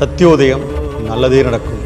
சத்தியோதயம் நல்லதே நடக்கும்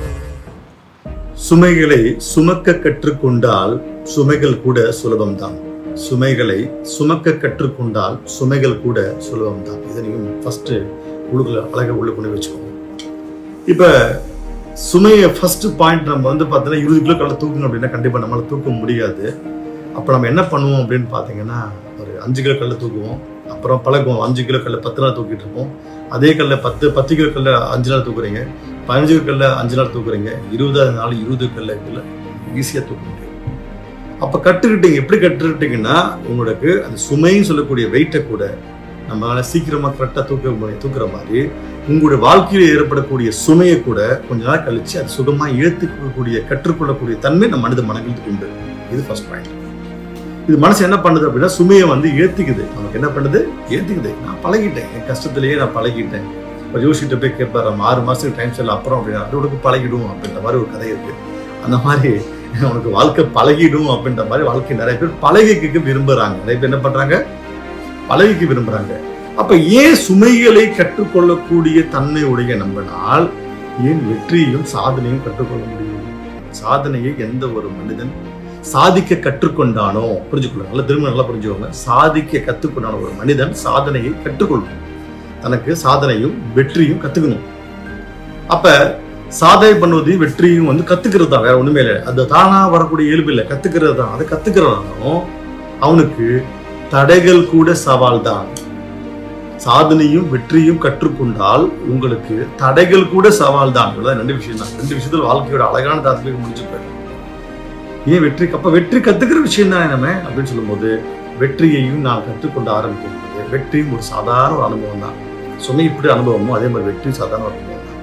சுமைகளை சுமக்க கற்றுக்கொண்டால் சுமைகள் கூட சுலபம்தான் சுமைகளை சுமக்க கற்றுக்கொண்டால் சுமைகள் கூட சுலபம்தான் இதை நீங்க ஃபர்ஸ்ட் உள்ளுக்குள்ள அழகா உள்ள கொண்டு வச்சுக்கோங்க இப்ப சுமையை ஃபர்ஸ்ட் பாயிண்ட் நம்ம வந்து பார்த்தீங்கன்னா இருபது கிலோ கல்ல தூக்கணும் அப்படின்னா கண்டிப்பா நம்மளால தூக்க முடியாது அப்ப நம்ம என்ன பண்ணுவோம் அப்படின்னு பார்த்தீங்கன்னா ஒரு அஞ்சு கிலோ கல்ல தூக்குவோம் அப்புறம் பழகுவோம் அஞ்சு கிலோ கல்ல பத்து நாள் தூக்கிட்டு இருப்போம் அதே கல்ல பத்து பத்து கிலோ கல்ல அஞ்சு நாள் தூக்குறீங்க பதினஞ்சு கல்ல அஞ்சு நாள் தூக்குறீங்க இருபதாவது நாள் இருபது கல்ல கல்ல ஈஸியா தூக்க முடியும் அப்ப கட்டுக்கிட்டீங்க எப்படி கட்டுக்கிட்டீங்கன்னா உங்களுக்கு அந்த சுமைன்னு சொல்லக்கூடிய வெயிட்டை கூட நம்மளால சீக்கிரமா கரெக்டா தூக்க முடியும் தூக்குற மாதிரி உங்களுடைய வாழ்க்கையில ஏற்படக்கூடிய சுமையை கூட கொஞ்ச நாள் கழிச்சு அது சுகமா ஏத்துக்கக்கூடிய கற்றுக்கொள்ளக்கூடிய தன்மை நம்ம மனித மனங்களுக்கு உண்டு இது ஃபர்ஸ்ட் பாயிண்ட் இது மனசு என்ன பண்ணுது அப்படின்னா சுமையை வந்து ஏத்துக்குது நமக்கு என்ன பண்ணுது ஏத்துக்குது நான் பழகிட்டேன் என் கஷ்டத்திலேயே நான் பழகிட்டேன் இப்போ ஜோஷிட்ட போய் கேட்பாரு நம்ம ஆறு மாசத்துக்கு டைம் செல்ல அப்புறம் அப்படின்னா அதோட பழகிடும் அப்படின்ற மாதிரி ஒரு கதை இருக்கு அந்த மாதிரி உனக்கு வாழ்க்கை பழகிடும் அப்படின்ற மாதிரி வாழ்க்கை நிறைய பேர் பழகிக்க விரும்புறாங்க நிறைய பேர் என்ன பண்றாங்க பழகிக்க விரும்புறாங்க அப்ப ஏன் சுமைகளை கற்றுக்கொள்ளக்கூடிய தன்மை உடைய நம்பினால் ஏன் வெற்றியையும் சாதனையும் கற்றுக்கொள்ள முடியும் சாதனையை எந்த ஒரு மனிதன் சாதிக்க கற்றுக்கொண்டானோ புரிஞ்சுக்கொள்ள நல்லா திரும்ப நல்லா புரிஞ்சுக்கோங்க சாதிக்க கற்றுக்கொண்டான ஒரு மனிதன் சாதனையை கற்றுக்கொள்ளணும் தனக்கு சாதனையும் வெற்றியும் கத்துக்கணும் அப்ப சாதனை பண்ணுவது வெற்றியும் வந்து கத்துக்கிறது தான் வேற ஒண்ணுமே இல்லை அது தானா வரக்கூடிய இயல்பு இல்லை கத்துக்கிறது தான் அதை கத்துக்கிறதாலும் அவனுக்கு தடைகள் கூட சவால் தான் சாதனையும் வெற்றியும் கற்றுக்கொண்டால் உங்களுக்கு தடைகள் கூட சவால் தான் இவ்வளவுதான் ரெண்டு விஷயம் தான் ரெண்டு விஷயத்துல வாழ்க்கையோட அழகான தாத்மீகம் முடிஞ்சு போயிடும் ஏன் வெற்றி அப்ப வெற்றி கத்துக்கிற விஷயம் தானே நம்ம அப்படின்னு சொல்லும்போது வெற்றியையும் நான் கற்றுக்கொண்டு ஆரம்பிக்கும் போது வெற்றியும் ஒரு சாதாரண ஒரு அனுபவம் தான் சுமை இப்படி அனுபவமோ அதே மாதிரி வெற்றியும் சாதாரண ஒரு அனுபவம் தான்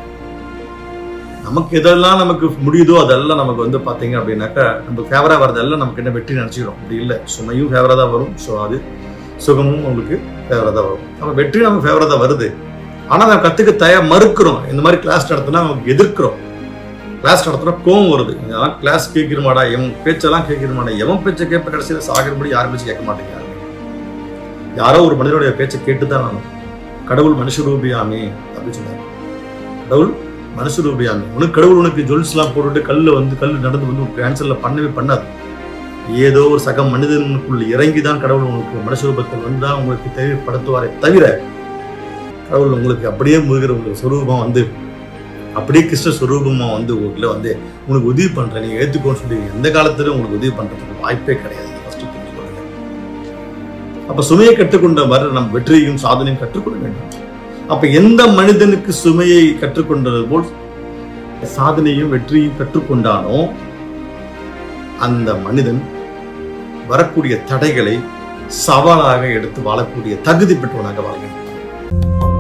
நமக்கு எதெல்லாம் நமக்கு முடியுதோ அதெல்லாம் நமக்கு வந்து பாத்தீங்க அப்படின்னாக்கா நம்ம ஃபேவரா வரதெல்லாம் நமக்கு என்ன வெற்றி நினைச்சுக்கிறோம் அப்படி இல்லை சுமையும் ஃபேவரா தான் வரும் ஸோ அது சுகமும் உங்களுக்கு ஃபேவரா தான் வரும் அப்ப வெற்றி நமக்கு ஃபேவரா தான் வருது ஆனா நம்ம கத்துக்க தயார் மறுக்கிறோம் இந்த மாதிரி கிளாஸ் நடத்தினா நமக்கு எதிர்க்கிறோம் கிளாஸ் நடத்துனா கோவம் வருது இதெல்லாம் கிளாஸ் கேட்கிறமாடா எவன் பேச்செல்லாம் கேட்கிறமாடா எவன் பேச்சை கேட்ப கடைசியில் சாகிறபடி யாரும் பேச்சு கேட்க மாட்டேங்கிறாங்க யாரோ ஒரு மனிதனுடைய பேச்சை கேட்டு தான் நான் கடவுள் மனுஷரூபியாமே அப்படின்னு சொன்னார் கடவுள் மனுஷரூபியாமே உனக்கு கடவுள் உனக்கு ஜுவல்ஸ்லாம் போட்டுட்டு கல்ல வந்து கல் நடந்து வந்து உனக்கு ஆன்சர்ல பண்ணவே பண்ணாது ஏதோ ஒரு சக மனிதனுக்குள் இறங்கி தான் கடவுள் உங்களுக்கு மனுஷரூபத்தில் வந்து தான் உங்களுக்கு தேவைப்படுத்துவாரே தவிர கடவுள் உங்களுக்கு அப்படியே முருகிற உங்களுக்கு சொரூபம் வந்து அப்படியே கிருஷ்ண சுரூபமா வந்து உங்களுக்குள்ள வந்து உனக்கு உதவி பண்றேன் நீங்க ஏத்துக்கோன்னு சொல்லி எந்த காலத்திலும் உங்களுக்கு உதவி பண்றதுக்கு வாய்ப்பே கிடையாது ஃபர்ஸ்ட் புரிஞ்சுக்கொள்ளுங்க அப்ப சுமையை கற்றுக்கொண்ட மாதிரி நம்ம வெற்றியையும் சாதனையும் கற்றுக்கொள்ள வேண்டும் அப்ப எந்த மனிதனுக்கு சுமையை கற்றுக்கொண்டது போல் சாதனையும் வெற்றியும் கற்றுக்கொண்டானோ அந்த மனிதன் வரக்கூடிய தடைகளை சவாலாக எடுத்து வாழக்கூடிய தகுதி பெற்றவனாக வாழ்கிறான்